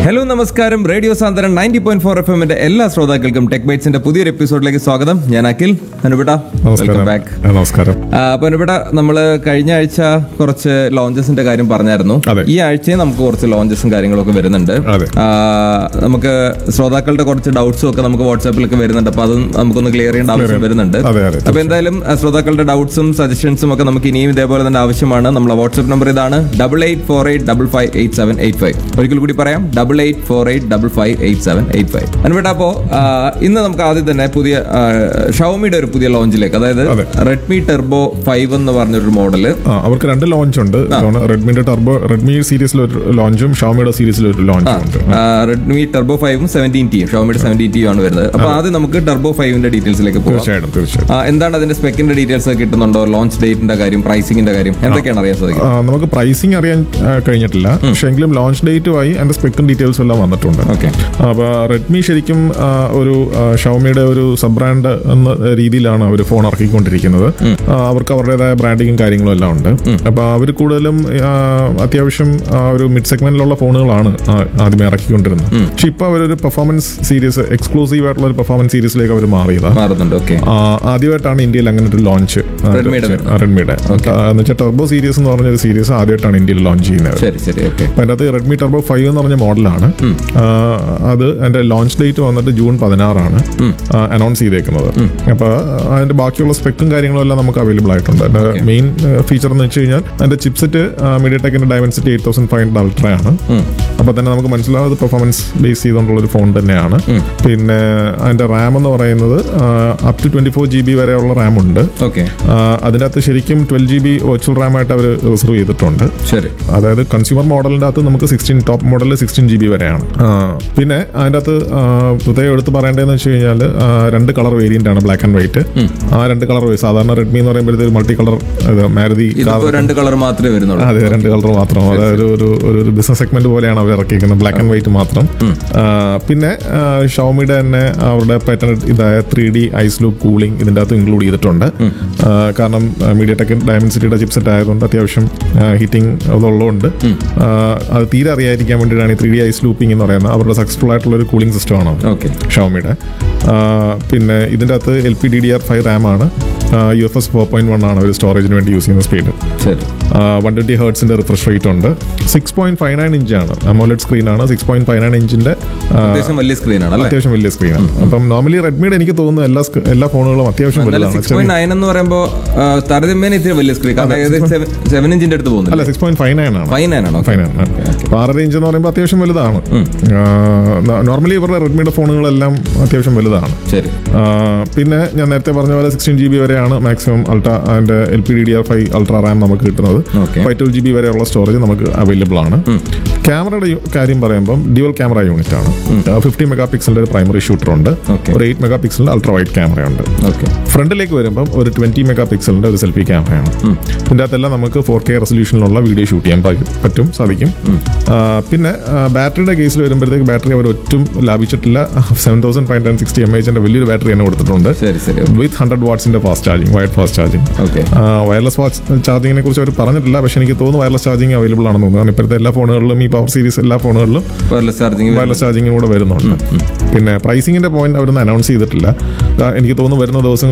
Hello നമസ്കാരം radio Santhwanam ninety point four F എമ്മിന്റെ എല്ലാ ശ്രോതാക്കൾക്കും ടെക് ബൈറ്റ്സിന്റെ പുതിയൊരു എപ്പിസോഡിലേക്ക് സ്വാഗതം ഞാൻ അഖിൽ അനുപിട്ട വെൽക്കം ബാക്ക് ആ, നമസ്കാരം അപ്പൊ അനുപിട്ട നമ്മള് കഴിഞ്ഞ ആഴ്ച കുറച്ച് ലോഞ്ചസിന്റെ കാര്യം പറഞ്ഞായിരുന്നു അതെ. ഈ ആഴ്ചയും നമുക്ക് കുറച്ച് ലോഞ്ചസും കാര്യങ്ങളൊക്കെ വരുന്നുണ്ട് അതെ. ആ, നമുക്ക് ശ്രോതാക്കളുടെ കുറച്ച് ഡൗട്ട്സും ഒക്കെ നമുക്ക് വാട്സാപ്പിലൊക്കെ വരുന്നുണ്ട് അപ്പൊ അതും നമുക്കൊന്ന് ക്ലിയർ ചെയ്യേണ്ട ആവശ്യം വരുന്നുണ്ട് അതെ, അതെ. അപ്പൊ എന്തായാലും ആ, ശ്രോതാക്കളുടെ ഡൗട്ട്സും സജഷൻസും ഒക്കെ നമുക്ക് ഇനിയും ഇതേപോലെ തന്നെ ആവശ്യമാണ് നമ്മളെ വാട്സ്ആപ്പ് നമ്പർ ഇതാണ് double eight four eight double five eight seven eight five ഒരിക്കൽ കൂടി പറയാം double eight four eight double five eight seven eight five അനുവേട്ട അപ്പോ ആ, ഇന്ന് നമുക്ക് ആദ്യം തന്നെ പുതിയ ഷവമിയുടെ ഒരു പുതിയ ലോഞ്ചിലേക്ക് അതായത് അതെ. റെഡ്മി ടെർബോ ഫൈവ് എന്ന് പറഞ്ഞൊരു മോഡല് ആ, അവർക്ക് രണ്ട് ലോഞ്ച് ഉണ്ട് റെഡ്മിന്റെ ടർബോ റെഡ്മി സീരീസിൽ ഒരു ലോഞ്ചും ഷോമിയുടെ സീരീസിൽ ഒരു ലോഞ്ചും ഉണ്ട് റെഡ്മി ടെർബോ ഫൈവും സെവൻറ്റീൻ ടിയും ഷവമിയുടെ സെവൻറ്റീൻ ടിയും ആണ് വരുന്നത് അപ്പൊ ആദ്യം നമുക്ക് ടെർബോ ഫൈവിന്റെ ഡീറ്റെയിൽസിലേക്ക് പോകാം തീർച്ചയായിട്ടും തീർച്ചയായിട്ടും ആ, എന്താണ് അതിന്റെ സ്പെക്കിന്റെ ഡീറ്റെയിൽസ് ഒക്കെ കിട്ടുന്നുണ്ടോ ലോഞ്ച് ഡേറ്റിന്റെ കാര്യം പ്രൈസിംഗിന്റെ കാര്യം എന്തൊക്കെയാണ് അറിയാൻ സാധിക്കും ആ, നമുക്ക് പ്രൈസിങ് അറിയാൻ ആ, കഴിഞ്ഞിട്ടില്ല പക്ഷേ എങ്കിലും ലോഞ്ച് ഡേറ്റുമായി അതിന്റെ സ്പെക്കും ഡീറ്റെയിൽസും എല്ലാം വന്നിട്ടുണ്ട് ഓക്കെ അപ്പോൾ റെഡ്മി ശരിക്കും ആ, ഒരു ഷോമിയുടെ ഒരു സബ് ബ്രാൻഡ് എന്ന രീതിയിലാണ് അവർ ഫോൺ ഇറക്കിക്കൊണ്ടിരിക്കുന്നത് ആ, അവർക്ക് അവരുടേതായ ബ്രാൻഡിങ്ങും കാര്യങ്ങളും എല്ലാം ഉണ്ട് അപ്പോൾ അവർ കൂടുതലും ആ, അത്യാവശ്യം ആ, ഒരു മിഡ് സെഗ്മെന്റിലുള്ള ഫോണുകളാണ് ആ, ആദ്യമേ ഇറക്കിക്കൊണ്ടിരുന്നത് പക്ഷെ ഇപ്പോൾ അവരൊരു പെർഫോമൻസ് സീരീസ് എക്സ്ക്ലൂസീവ് ആയിട്ടുള്ള ഒരു പെർഫോമൻസ് സീരീസിലേക്ക് അവർ മാറിയതാണ് മാറുന്നുണ്ട് ഓക്കെ ആ, ആദ്യമായിട്ടാണ് ഇന്ത്യയിൽ അങ്ങനെ ഒരു ലോഞ്ച് റെഡ്മിയുടെ റെഡ്മിയുടെ എന്ന് വെച്ചാൽ ടർബോ സീരീസ് എന്ന് പറഞ്ഞൊരു സീരീസ് ആദ്യമായിട്ടാണ് ഇന്ത്യയിൽ ലോഞ്ച് ചെയ്യുന്നത് ശരി ശരി ഓക്കെ അപ്പൊ അതിനകത്ത് റെഡ്മി ടർബോ ഫൈവ് എന്ന് പറഞ്ഞ മോഡലാണ് ആ, അത് അതിന്റെ ലോഞ്ച് ഡേറ്റ് വന്നിട്ട് ജൂൺ പതിനാറാണ് അനൗൺസ് ചെയ്തേക്കുന്നത് അപ്പൊ അതിന്റെ ബാക്കിയുള്ള സ്പെക്കും കാര്യങ്ങളും എല്ലാം നമുക്ക് അവൈലബിൾ ആയിട്ടുണ്ട് അതിന്റെ മെയിൻ ഫീച്ചർ എന്ന് വെച്ച് കഴിഞ്ഞാൽ അതിന്റെ ചിപ്സെറ്റ് മീഡിയ ടെക്കിന്റെ Dimensity eight thousand five hundred ultra ആണ് അപ്പൊ തന്നെ നമുക്ക് മനസ്സിലാവും അത് പെർഫോമൻസ് ബേസ് ചെയ്തുകൊണ്ടുള്ള ഒരു ഫോൺ തന്നെയാണ് പിന്നെ അതിന്റെ റാം എന്ന് പറയുന്നത് up to twenty four G B വരെയുള്ള റാം ഉണ്ട് ഓക്കെ ആ, അതിനകത്ത് ശരിക്കും twelve G B virtual RAM ആയിട്ട് അവർ റിസർവ് ചെയ്തിട്ടുണ്ട് ശരി അതായത് കൺസ്യൂമർ മോഡലിന്റെ അകത്ത് നമുക്ക് സിക്സ്റ്റീൻ ടോപ്പ് മോഡലിൽ സിക്സ്റ്റീൻ ജി ബി വരെയാണ് ആ, പിന്നെ അതിൻ്റെ അകത്ത് ആ, പ്രത്യേകം എടുത്ത് പറയേണ്ടതെന്ന് വെച്ച് കഴിഞ്ഞാൽ രണ്ട് കളർ വേരിയന്റ് ആണ് ബ്ലാക്ക് ആൻഡ് വൈറ്റ് ആ രണ്ട് കളർ സാധാരണ റെഡ്മി എന്ന് പറയുമ്പോഴത്തേക്ക് മൾട്ടി കളർ മാരുതി ഇതിപ്പോ രണ്ട് കളർ മാത്രമേ വരുന്നുള്ളൂ അതെ രണ്ട് കളർ മാത്രം അതായത് ഒരു ഒരു ഒരു ബിസിനസ് സെഗ്മെന്റ് പോലെയാണ് അവർ ഇറക്കിയിരിക്കുന്നത് ബ്ലാക്ക് ആൻഡ് വൈറ്റ് മാത്രം ആ, പിന്നെ ഷോമിയുടെ തന്നെ അവരുടെ പാറ്റേൺ ഇതായ three D ice loop cooling ഇതിൻ്റെ അകത്ത് ഇൻക്ലൂഡ് ചെയ്തിട്ടുണ്ട് ആ, കാരണം മീഡിയ ടെക് ഡയമൻസിറ്റിയുടെ ചിപ്സെറ്റ് ആയതുകൊണ്ട് അത്യാവശ്യം ഹീറ്റിംഗ് അതുള്ളതുകൊണ്ട് ആ, അത് തീരെ അറിയാതിരിക്കാൻ വേണ്ടിയിട്ടാണ് ഈ ത്രീ ഡി ഐസ് ലൂപ്പിംഗ് എന്ന് പറയുന്നത് അവരുടെ സക്സസ്ഫുൾ ആയിട്ടുള്ള ഒരു കൂളിംഗ് സിസ്റ്റമാണ് ഓക്കെ ഷോമിയുടെ ആ, പിന്നെ ഇതിൻ്റെ അകത്ത് L P D D R five RAM ആണ് U F S four point one ആണ് ഒരു സ്റ്റോറേജിന് വേണ്ടി യൂസ് ചെയ്യുന്ന സ്പീഡ് ശരി വൺ ട്വന്റി ഹേർട്സിന്റെ റിഫ്രഷ് റേറ്റ് ഉണ്ട് സിക്സ് പോയിന്റ് ഫൈവ് നയൻ ഇഞ്ചാണ് അമോലഡ് സ്ക്രീൻ ആണ് സിക്സ് പോയിന്റ് ഫൈവ് നയൻ ഇഞ്ചിന്റെ അത്യാവശ്യം വലിയ സ്ക്രീനാണ് അല്ലേ അത്യാവശ്യം വലിയ സ്ക്രീനാണ് അപ്പം നോർമലി റെഡ്മിയുടെ എനിക്ക് തോന്നുന്നു എല്ലാ സ്ക്രീ- എല്ലാ ഫോണുകളും അത്യാവശ്യം എന്നാലും വലുതാണ് സിക്സ് പോയിന്റ് നയൻ എന്ന് പറയുമ്പോൾ താരതമ്യേന ഇത്തിരി വലിയ സ്ക്രീൻ കാരണം ഏകദേശം സെവൻ ഇഞ്ചിന്റെ അടുത്ത് പോകുന്നില്ല അല്ല സിക്സ് പോയിന്റ് ഫൈവ് നയൻ ആണ് ഫൈവ് നയൻ ആണോ ഫൈവ് നയൻ ആണ് അപ്പൊ ആറര ഇഞ്ച് എന്ന് പറയുമ്പോൾ അത്യാവശ്യം വലുതാണ് നോർമലി ഇവരുടെ റെഡ്മിയുടെ ഫോണുകളെല്ലാം അത്യാവശ്യം വലുതാണ് ശരി ആ, പിന്നെ ഞാൻ നേരത്തെ പറഞ്ഞ പോലെ സിക്സ്റ്റീൻ ജി ബി വരെയാണ് മാക്സിമം അൾട്ര അതിന്റെ L P D D R five ultra RAM നമുക്ക് കിട്ടുന്നത് Okay. Five twelve G B വരെയുള്ള സ്റ്റോറേജ് നമുക്ക് അവൈലബിൾ ആണ് ക്യാമറയുടെ യു- കാര്യം പറയുമ്പോൾ ഡ്യുവൽ ക്യാമറ യൂണിറ്റ് ആണ് ഫിഫ്റ്റി മെഗാ പിക്സലിന്റെ ഒരു പ്രൈമറി ഷൂട്ടർ ഉണ്ട് Okay. ഒരു എയ്റ്റ് മെഗാ പിക്സലിന്റെ അൾട്ര വൈഡ് ക്യാമറ ഉണ്ട് ഓക്കെ ഫ്രണ്ടിലേക്ക് വരുമ്പം ഒരു ട്വന്റി മെഗാ പിക്സലിന്റെ ഒരു സെൽഫി ക്യാമറയാണ് ഇതിന്റെ അകത്തെല്ലാം നമുക്ക് ഫോർ കെ റെസൊല്യൂഷനിലുള്ള വീഡിയോ ഷൂട്ട് ചെയ്യാൻ പറ്റും- പറ്റും സാധിക്കും ആ, പിന്നെ ആ, ബാറ്ററിയുടെ കേസിൽ വരുമ്പോഴത്തേക്ക് ബാറ്ററി അവർ ഒറ്റും ലാഭിച്ചിട്ടില്ല seven thousand five hundred sixty M എച്ചിന്റെ വലിയൊരു ബാറ്ററി തന്നെ കൊടുത്തിട്ടുണ്ട് ശരി ശരി വിത്ത് ഹൺഡ്രഡ് വാട്ട്സിന്റെ fast charging wired fast charging okay wireless watch ചാർജിങ്ങിനെ കുറിച്ച് അവർ പറഞ്ഞിട്ടില്ല പക്ഷേ എനിക്ക് തോന്നുന്നു വയർലെസ് ചാർജിങ് അവൈലബിൾ ആണെന്ന് തോന്നുന്നു കാരണം ഇപ്പോഴത്തെ എല്ലാ ഫോണുകളിലും ഈ പവർ സീരീസ് എല്ലാ ഫോണുകളിലും വയർലെസ് ചാർജിങ് വയർലെസ് ചാർജിങ് കൂടെ വരുന്നുണ്ട് പിന്നെ പ്രൈസിങ്ങിന്റെ പോയിന്റ് അവരൊന്നും അനൗൺസ് ചെയ്തിട്ടില്ല ആ, എനിക്ക് തോന്നുന്നു വരുന്ന ദിവസങ്ങളിൽ